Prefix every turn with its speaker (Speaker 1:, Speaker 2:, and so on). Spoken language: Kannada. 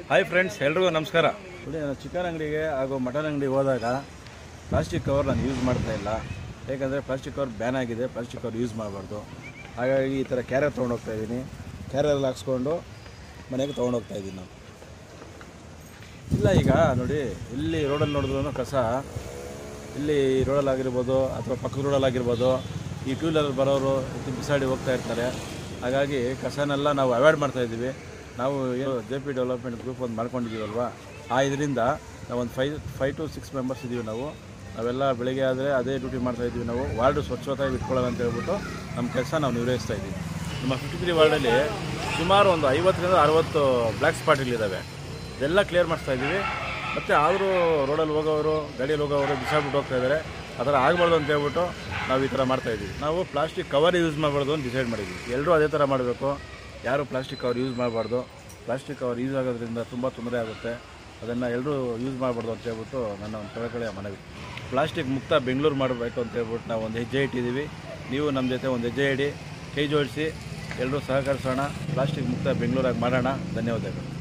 Speaker 1: ಹಾಯ್ ಫ್ರೆಂಡ್ಸ್ ಎಲ್ರಿಗೂ ನಮಸ್ಕಾರ ನೋಡಿ ನಾನು ಚಿಕನ್ ಅಂಗಡಿಗೆ ಹಾಗೂ ಮಟನ್ ಅಂಗಡಿಗೆ ಹೋದಾಗ ಪ್ಲಾಸ್ಟಿಕ್ ಕವರ್ ನಾನು ಯೂಸ್ ಮಾಡ್ತಾ ಇಲ್ಲ ಯಾಕಂದರೆ ಪ್ಲಾಸ್ಟಿಕ್ ಕವರ್ ಬ್ಯಾನ್ ಆಗಿದೆ ಪ್ಲಾಸ್ಟಿಕ್ ಕವರ್ ಯೂಸ್ ಮಾಡಬಾರ್ದು ಹಾಗಾಗಿ ಈ ಥರ ಕ್ಯಾರಿಯರ್ ತೊಗೊಂಡೋಗ್ತಾ ಇದ್ದೀನಿ ಕ್ಯಾರಿಯರಲ್ಲಿ ಹಾಕ್ಸ್ಕೊಂಡು ಮನೆಗೆ ತೊಗೊಂಡೋಗ್ತಾ ಇದ್ದೀನಿ ನಾನು ಇಲ್ಲ ಈಗ ನೋಡಿ ಇಲ್ಲಿ ರೋಡಲ್ಲಿ ನೋಡಿದ್ರು ಕಸ ಇಲ್ಲಿ ರೋಡಲ್ಲಿ ಆಗಿರ್ಬೋದು ಅಥವಾ ಪಕ್ಕದ ರೋಡಲ್ಲಿ ಆಗಿರ್ಬೋದು ಈ ಟೂ ವೀಲರ್ ಬರೋರು ಇದು ಬಿಸಾಡಿ ಹೋಗ್ತಾ ಇರ್ತಾರೆ ಹಾಗಾಗಿ ಕಸನೆಲ್ಲ ನಾವು ಅವಾಯ್ಡ್ ಮಾಡ್ತಾ ಇದ್ದೀವಿ ನಾವು ಏನು ಜೆ ಪಿ ಡೆವಲಪ್ಮೆಂಟ್ ಗ್ರೂಪ್ ಒಂದು ಮಾಡ್ಕೊಂಡಿದ್ದೀವಲ್ವಾ ಆ ಇದರಿಂದ ನಾವು ಒಂದು five five to six members ಇದ್ದೀವಿ ನಾವು ನಾವೆಲ್ಲ ಬೆಳಿಗ್ಗೆ ಆದರೆ ಅದೇ ಡ್ಯೂಟಿ ಮಾಡ್ತಾ ಇದ್ದೀವಿ ನಾವು ವಾರ್ಡು ಸ್ವಚ್ಛತಾಗಿ ಇಟ್ಕೊಳ್ಳೋಣ ಅಂತ ಹೇಳ್ಬಿಟ್ಟು ನಮ್ಮ ಕೆಲಸ ನಾವು ನಿರ್ವಹಿಸ್ತಾ ಇದ್ದೀವಿ ನಮ್ಮ ಫಿಫ್ಟಿ ತ್ರೀ ವಾರ್ಡಲ್ಲಿ ಸುಮಾರು ಒಂದು ಐವತ್ತರಿಂದ ಅರವತ್ತು ಬ್ಲ್ಯಾಕ್ ಸ್ಪಾಟ್ಗಳಿದ್ದಾವೆ ಇದೆಲ್ಲ ಕ್ಲಿಯರ್ ಮಾಡಿಸ್ತಾ ಇದ್ದೀವಿ ಮತ್ತು ಆದರೂ ರೋಡಲ್ಲಿ ಹೋಗೋರು ಗಾಡಿಯಲ್ಲಿ ಹೋಗೋರು ಬಿಸಾಡ್ಬಿಟ್ಟು ಹೋಗ್ತಾ ಇದ್ದಾರೆ ಆ ಥರ ಆಗಬಾರ್ದು ಅಂತ ಹೇಳ್ಬಿಟ್ಟು ನಾವು ಈ ಥರ ಮಾಡ್ತಾ ಇದ್ದೀವಿ ನಾವು ಪ್ಲಾಸ್ಟಿಕ್ ಕವರ್ ಯೂಸ್ ಮಾಡಬಾರ್ದು ಅಂತ ಡಿಸೈಡ್ ಮಾಡಿದ್ವಿ ಎಲ್ಲರೂ ಅದೇ ಥರ ಮಾಡಬೇಕು ಯಾರು ಪ್ಲಾಸ್ಟಿಕ್ ಕವರ್ ಯೂಸ್ ಮಾಡಬಾರ್ದು ಪ್ಲಾಸ್ಟಿಕ್ ಕವರ್ ಯೂಸ್ ಆಗೋದ್ರಿಂದ ತುಂಬ ತೊಂದರೆ ಆಗುತ್ತೆ ಅದನ್ನು ಎಲ್ಲರೂ ಯೂಸ್ ಮಾಡಬಾರ್ದು ಅಂತ ಹೇಳ್ಬಿಟ್ಟು ನನ್ನ ಒಂದು ಕಳಕಳಿಯ ಮನವಿ ಪ್ಲಾಸ್ಟಿಕ್ ಮುಕ್ತ ಬೆಂಗಳೂರು ಮಾಡಬೇಕು ಅಂತ ಹೇಳ್ಬಿಟ್ಟು ನಾವು ಒಂದು ಹೆಜ್ಜೆ ಇಟ್ಟಿದ್ದೀವಿ ನೀವು ನಮ್ಮ ಜೊತೆ ಒಂದು ಹೆಜ್ಜೆ ಇಡಿ ಕೈ ಜೋಡಿಸಿ ಎಲ್ಲರೂ ಸಹಕರಿಸೋಣ ಪ್ಲಾಸ್ಟಿಕ್ ಮುಕ್ತ ಬೆಂಗಳೂರಾಗಿ ಮಾಡೋಣ ಧನ್ಯವಾದಗಳು